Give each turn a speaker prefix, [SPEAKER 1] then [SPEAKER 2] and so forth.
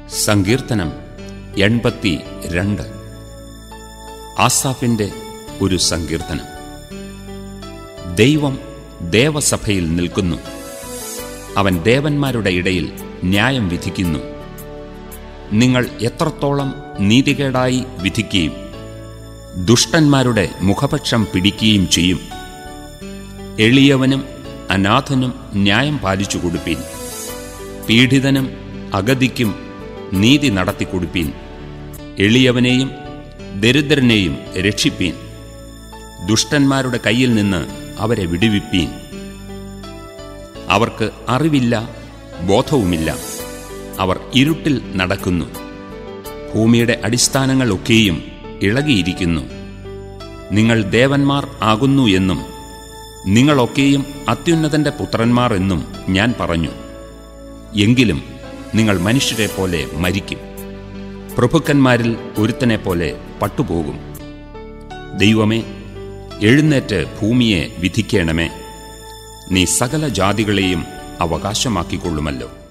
[SPEAKER 1] സങ്കീർത്തനം എൺപത്തി രണ്ട് ആസാഫിന്റെ ഒരു സങ്കീർത്തനം ദൈവം ദേവസഭയിൽ നിൽക്കുന്നു അവൻ ദേവന്മാരുടെ ഇടയിൽ ന്യായം വിധിക്കുന്നു നിങ്ങൾ എത്രത്തോളം നീതികേടായി വിധിക്കുകയും ദുഷ്ടന്മാരുടെ മുഖപക്ഷം പിടിക്കുകയും ചെയ്യും എളിയവനും അനാഥനും ന്യായം പാലിച്ചു കൊടുപ്പീൻ പീഡിതനും അഗതിക്കും നീതി നടത്തിക്കൊടുപ്പീൻ എളിയവനെയും ദരിദ്രനെയും രക്ഷിപ്പീൻ ദുഷ്ടന്മാരുടെ കയ്യിൽ നിന്ന് അവരെ വിടുവിപ്പീൻ അവർക്ക് അറിവില്ല ബോധവുമില്ല അവർ ഇരുട്ടിൽ നടക്കുന്നു ഭൂമിയുടെ അടിസ്ഥാനങ്ങളൊക്കെയും ഇളകിയിരിക്കുന്നു നിങ്ങൾ ദേവന്മാർ ആകുന്നു എന്നും നിങ്ങളൊക്കെയും അത്യുന്നതന്റെ പുത്രന്മാർ എന്നും ഞാൻ പറഞ്ഞു എങ്കിലും നിങ്ങൾ മനുഷ്യരെ പോലെ മരിക്കും പ്രഭുക്കന്മാരിൽ ഒരുത്തനെ പോലെ പട്ടുപോകും ദൈവമേ എഴുന്നേറ്റ് ഭൂമിയെ വിധിക്കണമേ നീ സകല ജാതികളെയും അവകാശമാക്കിക്കൊള്ളുമല്ലോ